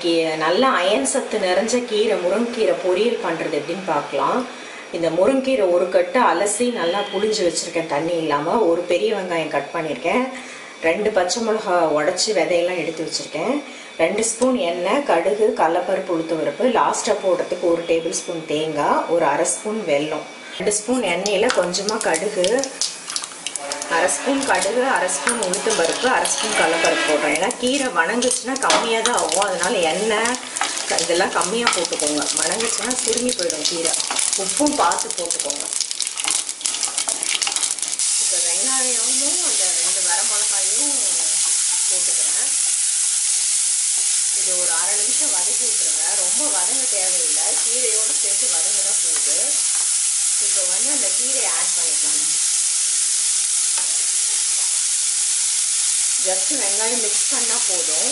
Key- நல்ல iron சத்து நிறைஞ்ச கீரை முருங்கீரை பொரியல் பண்ணுறது எப்படின்னு பார்க்கலாம் இந்த முருங்கீரை ஒரு கட்டு அலசி நல்லா புளிஞ்சு வச்சுருக்கேன் தண்ணி இல்லாமல் ஒரு பெரிய வெங்காயம் கட் பண்ணியிருக்கேன் ரெண்டு பச்சை மிளகா உடச்சி விதையெல்லாம் எடுத்து வச்சுருக்கேன் ரெண்டு ஸ்பூன் எண்ணெய் கடுகு கடலப்பருப்பு உளுத்த பருப்பு லாஸ்ட்டாக போடுறதுக்கு ஒரு டேபிள் ஸ்பூன் தேங்காய் ஒரு அரை ஸ்பூன் வெல்லம் ரெண்டு ஸ்பூன் எண்ணெயில் கொஞ்சமாக கடுகு அரை ஸ்பூன் கடுகு அரை ஸ்பூன் உளுத்தம் பருப்பு அரை ஸ்பூன் கடலப்பருப்பு போடுறேன் ஏன்னா கீரை வணங்குச்சுன்னா கம்மியாக தான் ஆகும் அதனால எண்ணெய் க- இதெல்லாம் கம்மியாக போட்டுக்கோங்க வணங்குச்சுன்னா சுருங்கி போயிடும் கீரை உப்பும் பார்த்து போட்டுக்கோங்க இப்போ வெங்காயமும் அந்த ரெண்டு வர மிளகாயும் போட்டுக்கிறேன் இது ஒரு அரை நிமிஷம் வதக்கி விட்டுருங்க ரொம்ப வதங்க தேவையில்லை கீரையோடு சேர்த்து வதங்க தான் போகுது இப்போ வந்து அந்த கீரையை ஆட் பண்ணிக்கலாம் நம்ம. ஜஸ்ட் வெங்காயம் மிக்ஸ் பண்ணால் போதும்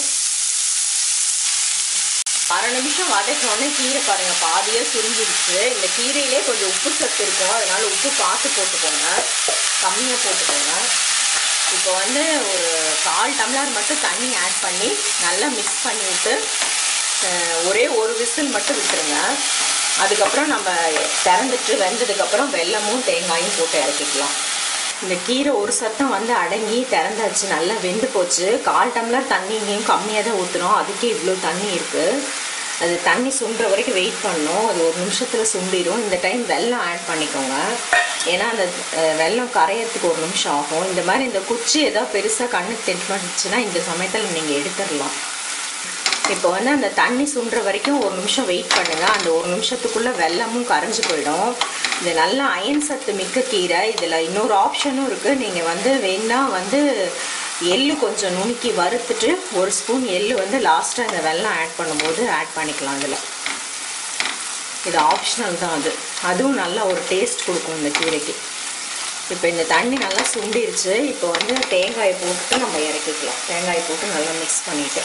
அரை நிமிஷம் வதக்கினோடனே கீரை பாருங்கள் பாதியாக சுருங்கிடுச்சு இந்த கீரையிலே கொஞ்சம் உப்பு சத்து இருக்கும் அதனால உப்பு பார்த்து போட்டுக்கோங்க கம்மியாக போட்டுக்கோங்க இப்போ வந்து ஒரு கால் டம்ளர் மட்டும் தண்ணி ஆட் பண்ணி நல்லா மிக்ஸ் பண்ணி விட்டு அஹ், ஒரே ஒரு விசில் மட்டும் விட்டுருங்க அதுக்கப்புறம் நம்ம திறந்துட்டு வெந்ததுக்கப்புறம் வெல்லமும் தேங்காயும் போட்டு இறக்கிக்கலாம் இந்த கீரை ஒரு சத்தம் வந்து அடங்கி திறந்தாச்சு நல்லா வெந்து போச்சு கால் டம்ளர் தண்ணி இங்கேயும் கம்மியாக தான் ஊற்றுறோம் அதுக்கே இவ்வளோ தண்ணி இருக்குது அது தண்ணி சுண்டுற வரைக்கும் வெயிட் பண்ணணும் அது ஒரு நிமிஷத்தில் சுண்டிடும் இந்த டைம் வெல்லம் ஆட் பண்ணிக்கோங்க ஏன்னா அந்த அஹ், வெல்லம் கரையறதுக்கு ஒரு நிமிஷம் ஆகும் இந்த மாதிரி இந்த குச்சி ஏதாவது பெருசாக கண்ணுக்கு தென்பட்டுச்சுன்னா இந்த சமயத்தில் நீங்கள் எடுத்துடலாம் இப்போ வந்து அந்த தண்ணி சுண்டுற வரைக்கும் ஒரு நிமிஷம் வெயிட் பண்ணுங்க அந்த ஒரு நிமிஷத்துக்குள்ள வெல்லமும் கரைஞ்சு போயிடும் இது நல்ல அயன் சத்து மிக்க கீரை இதில் இன்னொரு ஆப்ஷனும் இருக்குது நீங்கள் வந்து வேணா வந்து எள்ளு கொஞ்சம் நுணுக்கி வறுத்துட்டு ஒரு ஸ்பூன் எள்ளு வந்து லாஸ்ட்டாக இந்த வெல்லம் ஆட் பண்ணும்போது ஆட் பண்ணிக்கலாம் இதில் இது ஆப்ஷனல் தான் அது அதுவும் நல்லா ஒரு டேஸ்ட் கொடுக்கும் இந்த கீரைக்கு இப்போ இந்த தண்ணி நல்லா சுண்டிருச்சு இப்போ வந்து தேங்காயை போட்டு நம்ம இறக்கிக்கலாம் தேங்காயை போட்டு நல்லா மிக்ஸ் பண்ணிவிட்டு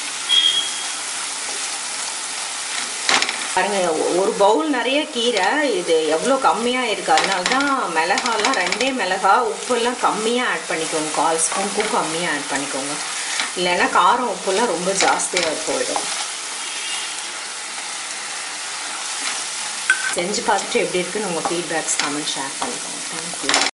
பாருங்க ஒ- ஒரு பவுல் நிறைய கீரை இது எவ்வளோ கம்மியாக இருக்குது அதனால தான் மிளகாலாம் ரெண்டே மிளகா உப்பெல்லாம் கம்மியாக ஆட் பண்ணிக்கோங்க கால் ஸ்பூனுக்கும் கம்மியாக ஆட் பண்ணிக்கோங்க இல்லைன்னா காரம் உப்புலாம் ரொம்ப ஜாஸ்தியாக போயிடும் செஞ்சு பார்த்துட்டு எப்படி இருக்குன்னு உங்கள் ஃபீட்பேக்ஸ் கமெண்ட் ஷேர் பண்ணிக்கோங்க தேங்க்யூ